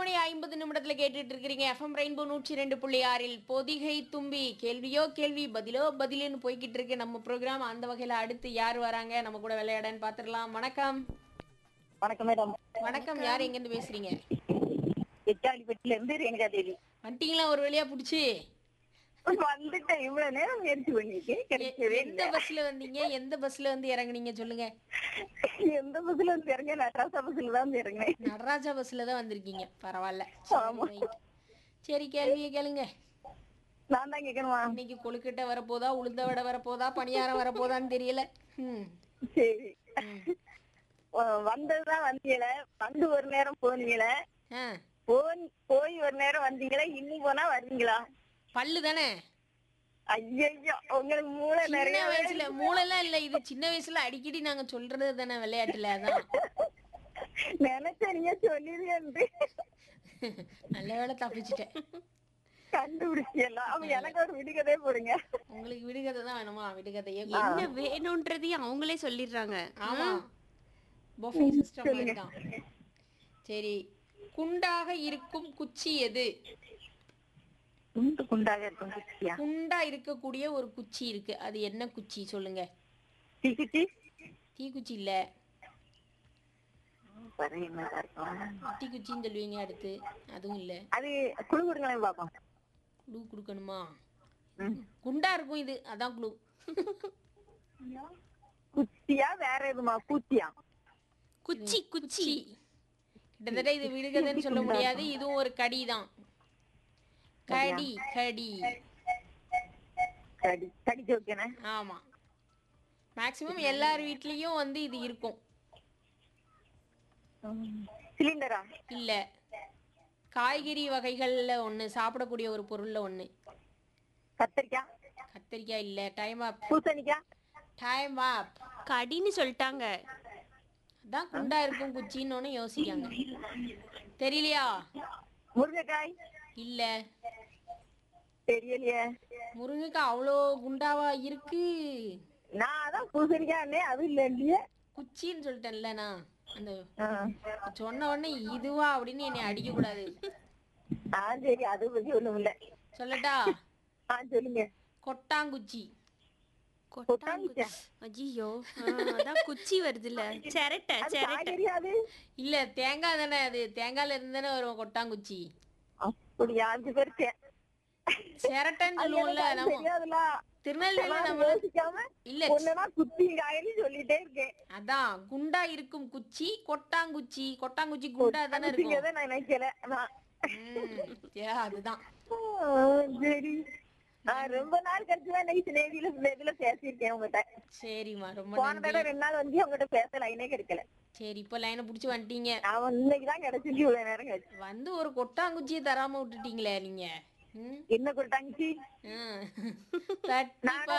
மணி ஐம்பது நிமிடத்துல கேட்டுட்டு இருக்கிறீங்க எஃப்எம் ரெயின்போ நூற்றி ரெண்டு புள்ளி ஆறில் பொதிகை தும்பி கேள்வியோ கேள்வி பதிலோ பதிலுன்னு போய்கிட்டு இருக்கு நம்ம ப்ரோக்ராம் அந்த வகையில அடுத்து யார் வராங்க நம்ம கூட விளையாடன்னு பாத்துடலாம் வணக்கம் வணக்கம் மேடம் வணக்கம் யார் எங்க இருந்து பேசுறீங்க எட்டாளிப்பட்டில இருந்து ரேணுகா தேவி வந்துட்டீங்களா ஒரு வழியா புடிச்சு வந்துட்டேன் இவ்வளவு நேரம் முயற்சி பண்ணிருக்கேன் எ- கிடைக்கவே எந்த இல்ல பஸ்ல வந்தீங்க எந்த பஸ்ல வந்து இறங்குனீங்க சொல்லுங்க எந்த பஸ்ல வந்து இறங்க நடராசா பஸ்ல தான் வந்து இறங்கினேன் நடராஜா பஸ்ல தான் வந்திருக்கீங்க பரவாயில்ல சரி, right. சரி கேள்வியை கேளுங்க நான் தான் கேட்கணுமா இன்னைக்கு கொழுக்கட்டை வரப்போதா உளுந்த வடை வரப்போதா பணியாரம் வரப்போதான்னு தெரியல ம் சரி வ- வந்ததுதான் வந்தீங்கள வந்து ஒரு நேரம் போனீங்கள ஆ போன் போய் ஒரு நேரம் வந்தீங்களா இன்னும் போனா வருவீங்களா பல்லு தானே ஐயோ உங்களுக்கு மூளை சின்ன நிறைய வயசுல மூளைலாம் இல்ல இது சின்ன வயசுல அடிக்கடி நாங்க சொல்றது தானே விளையாட்டுல அதான் நினைச்ச நீங்க சொல்லிடுவேன் நல்ல வேளை தப்பிச்சிட்டேன் கண்டுபிடிச்சிடலாம் அப்ப எனக்கு ஒரு விடுகதே போடுங்க உங்களுக்கு விடுகதை தான் வேணுமா விடுகதையே என்ன வேணும்ன்றதையும் அவங்களே சொல்லிடுறாங்க ஆமா பொஃபே சிஸ்டம் மாதிரி தான் சரி குண்டாக இருக்கும் குச்சி எது குண்டு குண்டாக இருக்கும் குச்சியா குண்டா இருக்கக்கூடிய ஒரு குச்சி இருக்கு அது என்ன குச்சி சொல்லுங்க தீக்குச்சி தீக்குச்சி இல்ல பரவாயில்ல இருக்கும் தீ குச்சின்னு சொல்லுவீங்க அடுத்து அதுவும் இல்ல அது குழு கொடுங்களேன் பாப்போம் குளூ கொடுக்கணுமா ம். குண்டா இருக்கும் இது அதான் குளூ குச்சியா வேற எதுமா பூச்சியா குச்சி குச்சி கிட்டத்தட்ட இது விடுகதைன்னு சொல்ல முடியாது இதுவும் ஒரு கடி தான் கடி கடி கடி கடி ஜோக்கேனே ஆமா மேக்சிமம் எல்லார் வீட்லயும் வந்து இது இருக்கும் சிலிண்டரா இல்ல காய்கறி வகைகள்ல ஒண்ணு சாப்பிடக்கூடிய ஒரு பொருள்ல ஒண்ணு கத்திரிக்காய் கத்திரிக்காய் இல்ல டைம் அப் பூசணிக்காய் டைம் அப் கடின்னு சொல்லிட்டாங்க அதான் குண்டா இருக்கும் குச்சின்னு யோசிக்காங்க தெரியலையா முருங்கைக்காய் இல்ல தெரியலையே முருங்கைக்காய் அவ்வளோ குண்டாவா இருக்கு நான் அதான் பூசணிக்காய் அது இல்ல இல்லையே குச்சின்னு சொல்லிட்டேன்ல நான் அந்த ஆ. சொன்ன உடனே இதுவா அப்படின்னு என்னை அடிக்க கூடாது ஆ சரி அது பத்தி ஒண்ணும் இல்ல சொல்லட்டா ஆ சொல்லுங்க கொட்டாங்குச்சி கொட்டாங்குச்சியா? ஐயோ அதான் குச்சி வருதுல்ல சிரட்டை அது சிரட்டை காய்கறி அது இல்ல தேங்காய் தானே அது தேங்காய்ல இருந்து தானே வரும் கொட்டாங்குச்சி அப்படியா அஞ்சு பேர் சே- சிரட்டைன்னு அது சொல்லுவோம்ல எனக்கு நம்ம தெரியாதுல திருநெல்வேலி நான் நம்ம யோசிக்காம இல்ல ஒண்ணுனா குத்தி காயின்னு சொல்லிட்டே இருக்கேன் அதான் குண்டா இருக்கும் குச்சி கொட்டாங்குச்சி கொட்டாங்குச்சி குண்டா தானே இருக்கும் குத்திங்கதை நான் நினைக்கல நான் ம், ஏ, அதுதான் ஆ, சரி நான் ரொம்ப நாள் கழிச்சு தான் இன்னைக்கு நேவில இதுல பேசியிருக்கேன் உங்ககிட்ட சரிம்மா ரொம்ப போன நன்றி தடவை ரெண்டு நாள் வந்து உங்ககிட்ட பேச லைனே கிடைக்கல சரி இப்ப லைனை புடிச்சு வந்துட்டீங்க நான் இன்னைக்கு தான் கிடைச்சிருக்கு இவ்வளவு நேரம் கழிச்சு வந்து ஒரு கொட்டாங்குச்சியை தராம விட்டுட்டீங்களே நீங்க ம் என்ன கொடுத்தாங்கச்சி ம். தட்டி